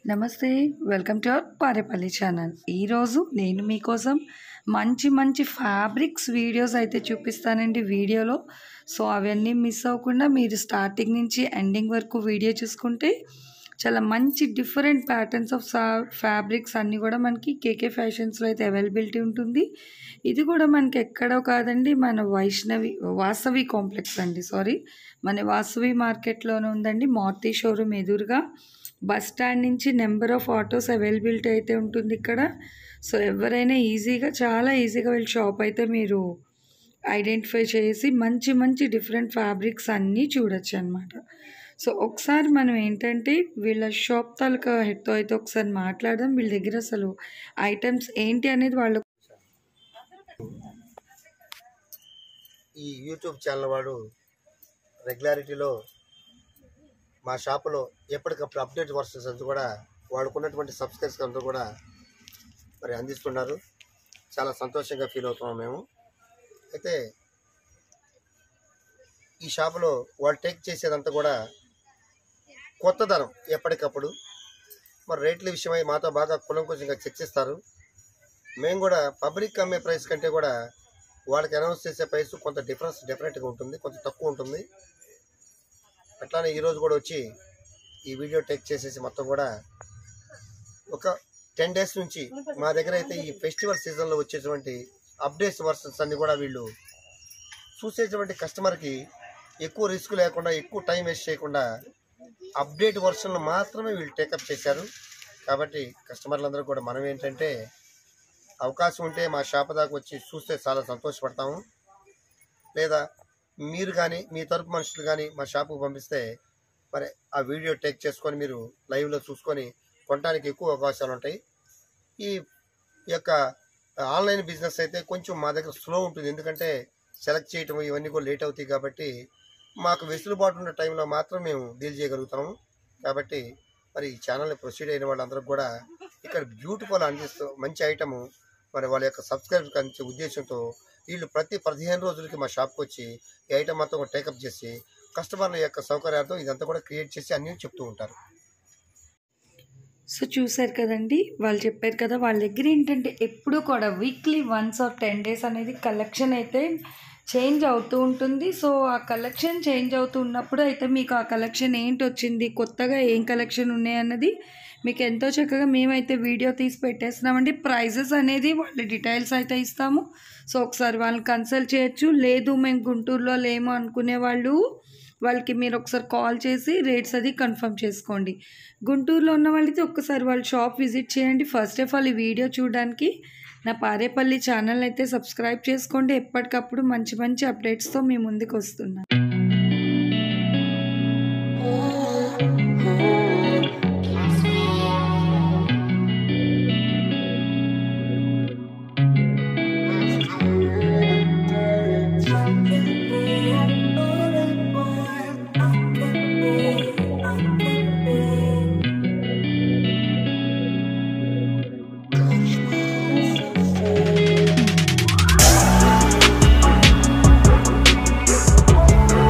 నమస్తే welcome to our Parepalli channel ఈరోజు నేను మీకోసం మంచి మంచి ఫ్యాబ్రిక్స్ వీడియోస్ అయితే చూపిస్తానండి వీడియోలో సో అవన్నీ మిస్ అవ్వకుండా మీరు స్టార్టింగ్ నుంచి ఎండింగ్ వరకు వీడియో చూసుకుంటే చాలా మంచి డిఫరెంట్ ప్యాటర్న్స్ ఆఫ్ ఫ్యాబ్రిక్స్ అన్నీ కూడా మనకి కేకే ఫ్యాషన్స్లో అయితే అవైలబిలిటీ ఉంటుంది ఇది కూడా మనకి ఎక్కడో కాదండి మన వైష్ణవి వాసవి కాంప్లెక్స్ అండి సారీ మన వాసవి మార్కెట్లోనే ఉందండి మారుతి షోరూమ్ ఎదురుగా బస్ స్టాండ్ నుంచి నెంబర్ ఆఫ్ ఆటోస్ అవైలబిలిటీ అయితే ఉంటుంది ఇక్కడ సో ఎవరైనా ఈజీగా చాలా ఈజీగా వీళ్ళ షాప్ అయితే మీరు ఐడెంటిఫై చేసి మంచి మంచి డిఫరెంట్ ఫ్యాబ్రిక్స్ అన్నీ చూడొచ్చు అనమాట సో ఒకసారి మనం ఏంటంటే వీళ్ళ షాప్ తాలూకా హెడ్తో అయితే ఒకసారి మాట్లాడదాం వీళ్ళ దగ్గర అసలు ఐటమ్స్ ఏంటి అనేది వాళ్ళు ఈ యూట్యూబ్ ఛానల్ వాడు రెగ్యులారిటీలో మా షాపులో ఎప్పటికప్పుడు అప్డేట్ వర్షన్స్ అంతా కూడా వాడుకున్నటువంటి సబ్స్క్రైబ్స్ అంతా కూడా మరి అందిస్తున్నారు చాలా సంతోషంగా ఫీల్ అవుతున్నాం మేము అయితే ఈ షాపులో వాళ్ళు టేక్ చేసేదంతా కూడా కొత్తదనం ఎప్పటికప్పుడు మరి రేట్ల విషయమై మాతో బాగా కులంకుశంగా చర్చిస్తారు మేము కూడా పబ్లిక్ అమ్మే ప్రైస్ కంటే కూడా వాళ్ళకి అనౌన్స్ చేసే ప్రైస్ కొంత డిఫరెన్స్ డెఫినెట్గా ఉంటుంది కొంత తక్కువ ఉంటుంది అట్లానే ఈరోజు కూడా వచ్చి ఈ వీడియో టేక్ చేసేసి మొత్తం కూడా ఒక టెన్ డేస్ నుంచి మా దగ్గర అయితే ఈ ఫెస్టివల్ సీజన్లో వచ్చేటువంటి అప్డేట్స్ వర్షన్స్ అన్ని కూడా వీళ్ళు చూసేటువంటి కస్టమర్కి ఎక్కువ రిస్క్ లేకుండా ఎక్కువ టైం వేస్ట్ చేయకుండా అప్డేట్ వర్షన్లు మాత్రమే వీళ్ళు టేకప్ చేశారు కాబట్టి కస్టమర్లందరూ కూడా మనం ఏంటంటే అవకాశం ఉంటే మా షాప్ దాకా వచ్చి చూస్తే చాలా సంతోషపడతాము లేదా మీరు కానీ మీ తరపు మనుషులు కానీ మా షాపుకు పంపిస్తే మరి ఆ వీడియో టేక్ చేసుకొని మీరు లైవ్లో చూసుకొని కొనడానికి ఎక్కువ అవకాశాలు ఉంటాయి ఈ యొక్క ఆన్లైన్ బిజినెస్ అయితే కొంచెం మా దగ్గర స్లో ఉంటుంది ఎందుకంటే సెలెక్ట్ చేయటం ఇవన్నీ కూడా లేట్ అవుతాయి కాబట్టి మాకు వెసులుబాటు ఉన్న టైంలో మాత్రం మేము డీల్ చేయగలుగుతాము కాబట్టి మరి ఈ ఛానల్ని ప్రొసీడ్ అయిన వాళ్ళందరూ కూడా ఇక్కడ బ్యూటిఫుల్ అందిస్తూ మంచి ఐటము మరి వాళ్ళ యొక్క సబ్స్క్రైబ్ అందించే ఉద్దేశంతో వీళ్ళు ప్రతి పదిహేను రోజులకి మా షాప్కి వచ్చి ఈ ఐటమ్ మొత్తం టేకప్ చేసి కస్టమర్ల యొక్క సౌకర్యార్థం ఇదంతా కూడా క్రియేట్ చేసి అన్నీ చెప్తూ ఉంటారు సో చూసారు కదండి వాళ్ళు చెప్పారు కదా వాళ్ళ దగ్గర ఏంటంటే ఎప్పుడు కూడా weekly once or ten days అనేది కలెక్షన్ అయితే చేంజ్ అవుతూ ఉంటుంది సో ఆ కలెక్షన్ చేంజ్ అవుతూ ఉన్నప్పుడు అయితే మీకు ఆ కలెక్షన్ ఏంటి వచ్చింది కొత్తగా ఏం కలెక్షన్ ఉన్నాయి అన్నది మీకు ఎంతో చక్కగా మేమైతే వీడియో తీసి పెట్టేస్తున్నామండి ప్రైజెస్ అనేది వాళ్ళ డీటెయిల్స్ అయితే ఇస్తాము సో ఒకసారి వాళ్ళని కన్సల్ట్ చేయొచ్చు లేదు మేము గుంటూరులో లేము అనుకునే వాళ్ళు వాళ్ళకి మీరు ఒకసారి కాల్ చేసి రేట్స్ అది కన్ఫర్మ్ చేసుకోండి గుంటూరులో ఉన్న వాళ్ళైతే ఒక్కసారి వాళ్ళ షాప్ విజిట్ చేయండి ఫస్ట్ ఆఫ్ ఆల్ ఈ వీడియో చూడడానికి నా పారేపల్లి ఛానల్ అయితే సబ్స్క్రైబ్ చేసుకోండి ఎప్పటికప్పుడు మంచి మంచి అప్డేట్స్తో మీ ముందుకు వస్తున్నాను Thank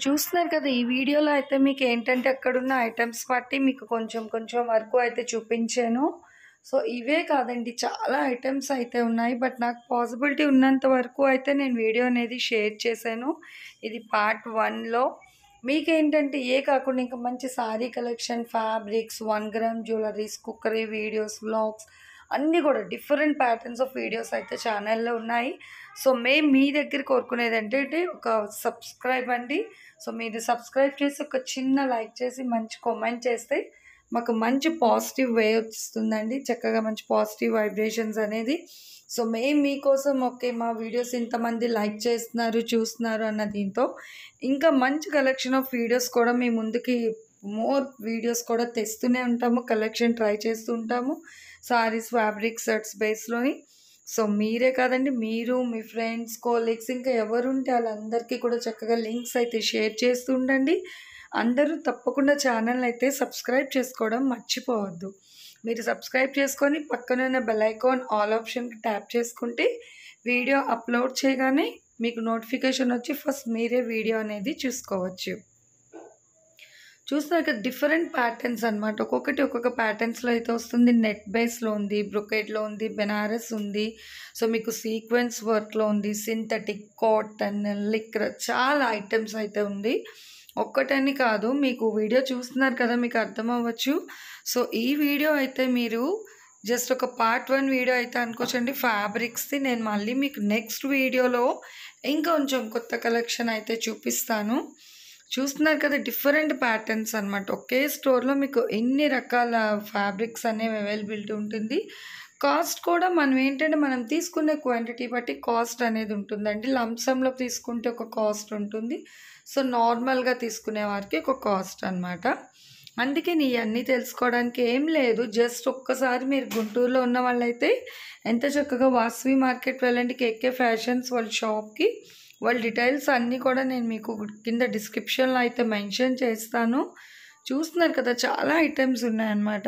చూస్తున్నారు కదా ఈ వీడియోలో అయితే మీకు ఏంటంటే అక్కడున్న ఐటమ్స్ బట్టి మీకు కొంచెం కొంచెం వరకు అయితే చూపించాను సో ఇవే కాదండి చాలా ఐటమ్స్ అయితే ఉన్నాయి బట్ నాకు పాసిబిలిటీ ఉన్నంత వరకు అయితే నేను వీడియో అనేది షేర్ చేశాను ఇది పార్ట్ వన్లో మీకేంటంటే ఏ కాకుండా ఇంకా మంచి sari collection fabrics one gram jewelleries cookery videos vlogs అన్నీ కూడా డిఫరెంట్ ప్యాటర్న్స్ ఆఫ్ వీడియోస్ అయితే ఛానల్లో ఉన్నాయి సో మేము మీ దగ్గర కోరుకునేది ఏంటంటే ఒక సబ్స్క్రైబ్ అండి సో మీరు సబ్స్క్రైబ్ చేసి ఒక చిన్న లైక్ చేసి మంచి కామెంట్ చేస్తే మాకు మంచి పాజిటివ్ వే వస్తుందండి చక్కగా మంచి పాజిటివ్ వైబ్రేషన్స్ అనేది సో మేము మీకోసం ఓకే మా వీడియోస్ ఇంతమంది లైక్ చేస్తున్నారు చూస్తున్నారు అన్న దీంతో ఇంకా మంచి కలెక్షన్ ఆఫ్ వీడియోస్ కూడా మీ ముందుకి మోర్ వీడియోస్ కూడా తెస్తూనే ఉంటాము కలెక్షన్ ట్రై చేస్తూ ఉంటాము సారీస్ ఫ్యాబ్రిక్ షర్ట్స్ బేస్లోని సో మీరే కాదండి మీరు మీ ఫ్రెండ్స్ కోలీగ్స్ ఇంకా ఎవరుంటే వాళ్ళందరికీ కూడా చక్కగా లింక్స్ అయితే షేర్ చేస్తూ ఉండండి అందరూ తప్పకుండా ఛానల్ అయితే సబ్స్క్రైబ్ చేసుకోవడం మర్చిపోవద్దు మీరు సబ్స్క్రైబ్ చేసుకొని పక్కనున్న బెల్ ఐకాన్ ఆల్ ఆప్షన్కి ట్యాప్ చేసుకుంటే వీడియో అప్లోడ్ చేయగానే మీకు నోటిఫికేషన్ వచ్చి ఫస్ట్ మీరే వీడియో అనేది చూసుకోవచ్చు చూస్తున్నారు కదా డిఫరెంట్ ప్యాటర్న్స్ అనమాట ఒక్కొక్కటి ఒక్కొక్క ప్యాటర్న్స్లో అయితే వస్తుంది నెట్ బేస్లో ఉంది బ్రొకెట్లో ఉంది బెనారస్ ఉంది సో మీకు సీక్వెన్స్ వర్క్లో ఉంది సింథటిక్ కాటన్ లిక్ర చాలా ఐటమ్స్ అయితే ఉంది ఒక్కటని కాదు మీకు వీడియో చూస్తున్నారు కదా మీకు అర్థం అవ్వచ్చు సో ఈ వీడియో అయితే మీరు జస్ట్ ఒక పార్ట్ వన్ వీడియో అయితే అనుకోవచ్చండి ఫ్యాబ్రిక్స్ది నేను మళ్ళీ మీకు నెక్స్ట్ వీడియోలో ఇంకొంచెం కొత్త కలెక్షన్ అయితే చూపిస్తాను చూస్తున్నారు కదా డిఫరెంట్ ప్యాటర్న్స్ అనమాట ఒకే స్టోర్లో మీకు ఎన్ని రకాల ఫ్యాబ్రిక్స్ అనేవి అవైలబిలిటీ ఉంటుంది కాస్ట్ కూడా మనం ఏంటంటే మనం తీసుకునే క్వాంటిటీ బట్టి కాస్ట్ అనేది ఉంటుందండి లంసంలో తీసుకుంటే ఒక కాస్ట్ ఉంటుంది సో నార్మల్గా తీసుకునే వారికి ఒక కాస్ట్ అనమాట అందుకే నీ అన్నీ తెలుసుకోవడానికి ఏం లేదు జస్ట్ ఒక్కసారి మీరు గుంటూరులో ఉన్న వాళ్ళైతే ఎంత చక్కగా వాసవి మార్కెట్ వెళ్ళండి కేకే ఫ్యాషన్స్ వాళ్ళ షాప్కి వాళ్ళ డీటెయిల్స్ అన్నీ కూడా నేను మీకు కింద డిస్క్రిప్షన్లో అయితే మెన్షన్ చేస్తాను చూస్తున్నారు కదా చాలా ఐటమ్స్ ఉన్నాయన్నమాట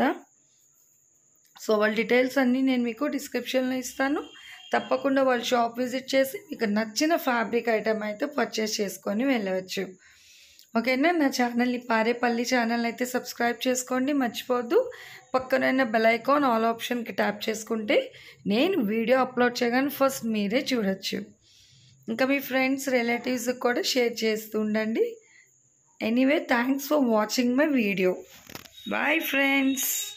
సో వాళ్ళ డీటెయిల్స్ అన్నీ నేను మీకు డిస్క్రిప్షన్లో ఇస్తాను తప్పకుండా వాళ్ళ షాప్ విజిట్ చేసి మీకు నచ్చిన ఫ్యాబ్రిక్ ఐటమ్ అయితే పర్చేస్ చేసుకొని వెళ్ళవచ్చు ఓకేనా నా ఛానల్ని పారేపల్లి ఛానల్ అయితే సబ్స్క్రైబ్ చేసుకోండి మర్చిపోవద్దు పక్కనైన బెల్ ఐకాన్ ఆల్ ఆప్షన్కి ట్యాప్ చేసుకుంటే నేను వీడియో అప్లోడ్ చేయగానే ఫస్ట్ మీరే చూడొచ్చు ఇంకా మీ ఫ్రెండ్స్ రిలేటివ్స్కి కూడా షేర్ చేస్తూ ఉండండి anyway thanks for watching my video bye friends